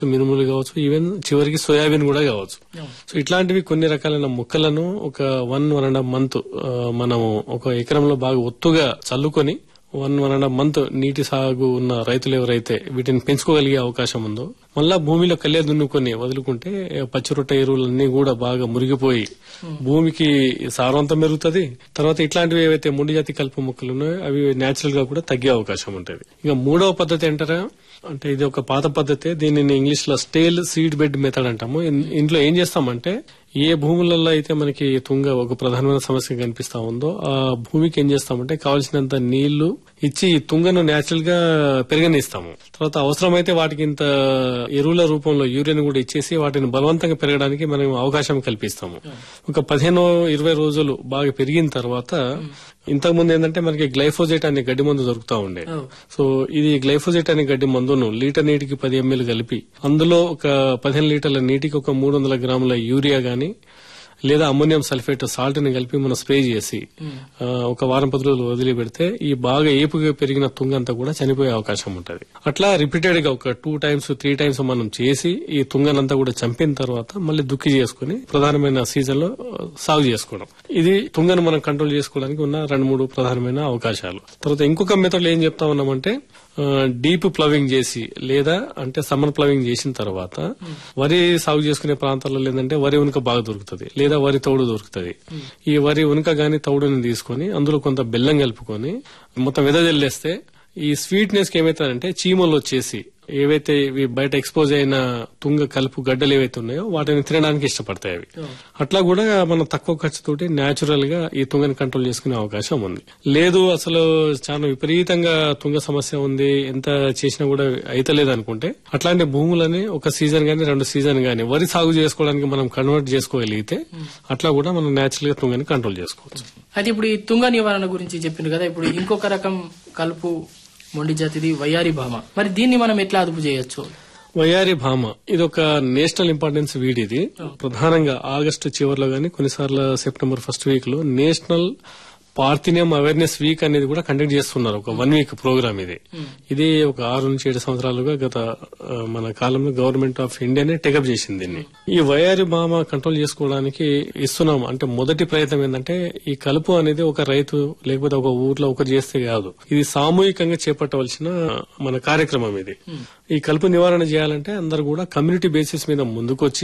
మినుములు కావచ్చు ఈవెన్ చివరికి సోయాబీన్ కూడా కావచ్చు సో ఇట్లాంటివి కొన్ని రకాలైన మొక్కలను ఒక one one and half month మనము ఒక ఎకరంలో బాగా ఒత్తుగా చల్లుకొని one one and half month నీటి సాగు ఉన్న రైతులు ఎవరైతే వీటిని పెంచుకోగలిగే అవకాశం ఉందో మళ్ళా భూమిలో కళ్ళే దున్నుకొని వదులుకుంటే పచ్చి రొట్టె ఎరువులన్నీ కూడా బాగా మురిగిపోయి భూమికి సారవంతం పెరుగుతుంది తర్వాత ఇట్లాంటివి ఏవైతే ముండి జాతి కలుపు మొక్కలు ఉన్నాయో అవి నేచురల్ గా కూడా తగ్గే అవకాశం ఉంటుంది ఇక మూడవ పద్ధతి అంటారా అంటే ఇది ఒక పాత పద్ధతి దీనిని ఇంగ్లీష్ లో స్టేల్ సీడ్ బెడ్ మెథడ్ అంటాము ఇన్- ఇంట్లో ఏం చేస్తామంటే ఏ భూములలో అయితే మనకి తుంగ ఒక ప్రధానమైన సమస్య కనిపిస్తా ఉందో ఆ భూమికి ఏం చేస్తామంటే కావాల్సినంత నీళ్లు ఇచ్చి ఈ తుంగను నేచురల్ గా పెరగనిస్తాము తర్వాత అవసరమైతే వాటికి ఇంత ఎరువుల రూపంలో యూరియాని కూడా ఇచ్చేసి వాటిని బలవంతంగా పెరగడానికి మనం అవకాశం కల్పిస్తాము ఒక పదిహేను ఇరవై రోజులు బాగా పెరిగిన తర్వాత ఇంతకు ముందు ఏంటంటే మనకి గ్లైఫోజేట్ అనే గడ్డి మందు దొరుకుతా ఉండే సో ఇది గ్లైఫోజేట్ అనే గడ్డి మందును లీటర్ నీటికి పది ఎంఎల్ కలిపి అందులో ఒక పదిహేను లీటర్ల నీటికి ఒక మూడు వందల గ్రాముల యూరియా గాని లేదా అమ్మోనియం సల్ఫేట్ సాల్ట్ ని కలిపి మనం స్ప్రే చేసి ఆ, ఒక వారం పది రోజులు వదిలి పెడితే ఈ బాగా ఏపుగా పెరిగిన తుంగంతా కూడా చనిపోయే అవకాశం ఉంటది అట్లా రిపీటెడ్ గా ఒక టూ టైమ్స్ త్రీ టైమ్స్ మనం చేసి ఈ తుంగనంతా కూడా చంపిన తర్వాత మళ్ళీ దుక్కి చేసుకుని ప్రధానమైన సీజన్ లో ఆ, సాగు చేసుకోవడం ఇది తుంగను మనం కంట్రోల్ చేసుకోవడానికి ఉన్న రెండు మూడు ప్రధానమైన అవకాశాలు తర్వాత ఇంకొక మెథడ్ ఏం చెప్తా ఉన్నామంటే డీప్ ప్లవింగ్ చేసి లేదా అంటే సమ్మర్ ప్లవింగ్ చేసిన తర్వాత వరి సాగు చేసుకునే ప్రాంతాల్లో ఏంటంటే వరి ఉనుక బాగా దొరుకుతుంది లేదా వరి తౌడు దొరుకుతుంది ఈ వరి ఉనుక గాని తౌడుని తీసుకొని అందులో కొంత బెల్లం కలుపుకొని మొత్తం వెదజల్లేస్తే ఈ స్వీట్నెస్ కి ఏమైతుందంటే చీమలు వచ్చేసి ఏవైతే ఇవి బయట ఎక్స్పోజ్ అయిన తుంగ కలుపు గడ్డలు ఏవైతే ఉన్నాయో వాటిని తినడానికి ఇష్టపడతాయి అవి అట్లా కూడా మనం తక్కువ ఖర్చుతోటి న్యాచురల్ గా ఈ తుంగని కంట్రోల్ చేసుకునే అవకాశం ఉంది లేదు అసలు చాలా విపరీతంగా తుంగ సమస్య ఉంది ఎంత చేసినా కూడా అయితలేదు అనుకుంటే అట్లాంటి భూములని ఒక సీజన్ గానీ రెండు సీజన్ గానీ వరి సాగు చేసుకోవడానికి మనం కన్వర్ట్ చేసుకోగలిగితే అట్లా కూడా మనం న్యాచురల్ గా తుంగని కంట్రోల్ చేసుకోవచ్చు అయితే ఇప్పుడు ఈ తుంగ నివారణ గురించి చెప్పిండు కదా ఇప్పుడు ఇంకొక రకం కలుపు మొండి జాతిది వయ్యారి భామ మరి దీన్ని మనం ఎట్లా అదుపు చేయొచ్చు వయారి భామ ఇది ఒక నేషనల్ ఇంపార్టెన్స్ వీడ్ ఇది ప్రధానంగా ఆగస్టు చివరిలో గానీ కొన్నిసార్లు సెప్టెంబర్ ఫస్ట్ వీక్ లో నేషనల్ పార్థినియం అవేర్నెస్ వీక్ అనేది కూడా కండక్ట్ చేస్తున్నారు ఒక వన్ వీక్ ప్రోగ్రామ్ ఇది ఇది ఒక ఆరు నుంచి ఏడు సంవత్సరాలుగా గత ఆ, మన కాలంలో గవర్నమెంట్ ఆఫ్ ఇండియానే టేకప్ చేసింది దీన్ని ఈ వయారి భామ కంట్రోల్ చేసుకోవడానికి ఇస్తున్నాం అంటే మొదటి ప్రయత్నం ఏంటంటే ఈ కలుపు అనేది ఒక రైతు లేకపోతే ఒక ఊర్లో ఒకరు చేస్తే కాదు ఇది సామూహికంగా చేపట్టవలసిన మన కార్యక్రమం ఇది ఈ కలుపు నివారణ చేయాలంటే అందరు కూడా కమ్యూనిటీ బేసిస్ మీద ముందుకొచ్చి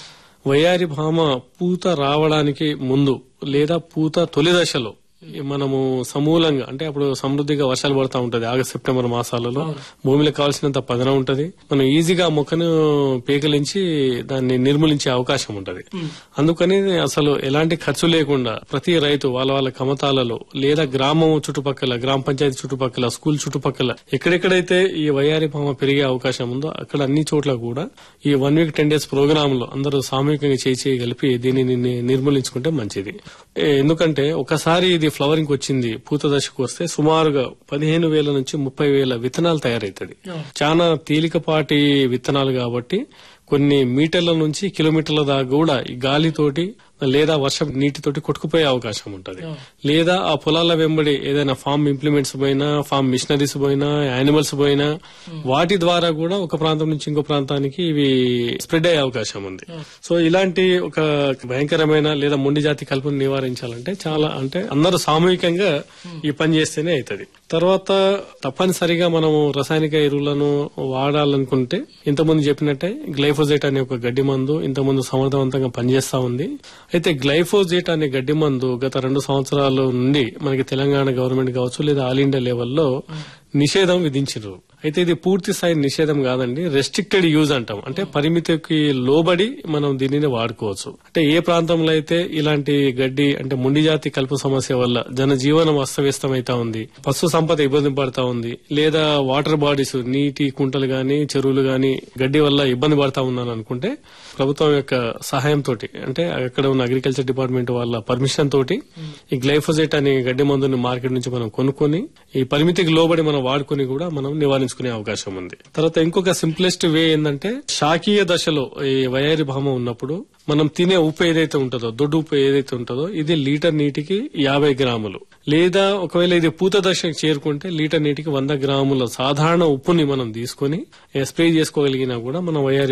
వయారి భామ పూత రావడానికి ముందు లేదా పూత తొలి దశలో మనము సమూలంగా అంటే అప్పుడు సమృద్ధిగా వర్షాలు పడతా ఉంటది ఆగస్ట్ సెప్టెంబర్ మాసాలలో భూమిలో కావాల్సినంత పదన ఉంటది మనం ఈజీగా ఆ మొక్కను పేకలించి దాన్ని నిర్మూలించే అవకాశం ఉంటది అందుకని అసలు ఎలాంటి ఖర్చు లేకుండా ప్రతి రైతు వాళ్ళ వాళ్ళ కమతాలలో లేదా గ్రామం చుట్టుపక్కల గ్రామ పంచాయతీ చుట్టుపక్కల స్కూల్ చుట్టుపక్కల ఎక్కడెక్కడైతే ఈ వయారి భామ పెరిగే అవకాశం ఉందో అక్కడ అన్ని చోట్ల కూడా ఈ one week ten days program లో అందరూ సామూహికంగా చేయి చేయి కలిపి దీనిని ని- నిర్మూలించుకుంటే మంచిది ఏ, ఎందుకంటే ఒకసారి ఇది ఫ్లవరింగ్ వచ్చింది పూత దశకు వస్తే సుమారుగా పదిహేను వేల నుంచి ముప్పై వేల విత్తనాలు తయారవుతుంది చాలా తేలికపాటి విత్తనాలు కాబట్టి కొన్ని మీటర్ల నుంచి కిలోమీటర్ల దాకా కూడా ఈ గాలితోటి లేదా వర్షం నీటితోటి కొట్టుకుపోయే అవకాశం ఉంటది లేదా ఆ పొలాల వెంబడి ఏదైనా ఫార్మ్ ఇంప్లిమెంట్స్ పోయినా ఫార్మ్ మిషనరీస్ పోయినా యానిమల్స్ పోయినా వాటి ద్వారా కూడా ఒక ప్రాంతం నుంచి ఇంకో ప్రాంతానికి ఇవి స్ప్రెడ్ అయ్యే అవకాశం ఉంది సో ఇలాంటి ఒక భయంకరమైన లేదా మొండి జాతి కలుపును నివారించాలంటే చాలా అంటే అందరూ సామూహికంగా ఈ పని చేస్తేనే అవుతుంది తర్వాత తప్పనిసరిగా మనము రసాయనిక ఎరువులను వాడాలనుకుంటే ఇంతకుముందు చెప్పినట్టే గ్లైఫోజేట్ అనే ఒక గడ్డి మందు ఇంతకుముందు సమర్థవంతంగా పనిచేస్తా ఉంది అయితే గ్లైఫోజేట్ అనే గడ్డి మందు గత రెండు సంవత్సరాల నుండి మనకి తెలంగాణ గవర్నమెంట్ కావచ్చు లేదా ఆల్ ఇండియా లెవెల్లో నిషేధం విధించారు అయితే ఇది పూర్తి స్థాయి నిషేధం కాదండి రెస్ట్రిక్టెడ్ యూజ్ అంటాం అంటే పరిమితికి లోబడి మనం దీనిని వాడుకోవచ్చు అంటే ఏ ప్రాంతంలో అయితే ఇలాంటి గడ్డి అంటే ముండి జాతి కలుపు సమస్య వల్ల జనజీవనం అస్తవ్యస్తమైతా ఉంది పశు సంపద ఇబ్బంది పడతా ఉంది లేదా వాటర్ బాడీస్ నీటి కుంటలు గాని చెరువులు గాని గడ్డి వల్ల ఇబ్బంది పడతా ఉన్నాను అనుకుంటే ప్రభుత్వం యొక్క సహాయంతో అంటే అక్కడ ఉన్న అగ్రికల్చర్ డిపార్ట్మెంట్ వాళ్ళ పర్మిషన్ తోటి ఈ గ్లైఫోజేట్ అనే గడ్డి మందుని మార్కెట్ నుంచి మనం కొనుక్కొని ఈ పరిమితికి లోబడి మనం వాడుకొని కూడా మనం నివారించుకునే అవకాశం ఉంది తర్వాత ఇంకొక సింప్లెస్ట్ వే ఏంటంటే శాకీయ దశలో ఈ వయారి భామ ఉన్నప్పుడు మనం తినే ఉప్పు ఏదైతే ఉంటుందో దొడ్డు ఉప్పు ఏదైతే ఉంటుందో ఇది లీటర్ నీటికి యాభై గ్రాములు లేదా ఒకవేళ ఇది పూత దశకు చేరుకుంటే లీటర్ నీటికి వంద గ్రాముల సాధారణ ఉప్పుని మనం తీసుకొని స్ప్రే చేసుకోగలిగినా కూడా మనం వయారి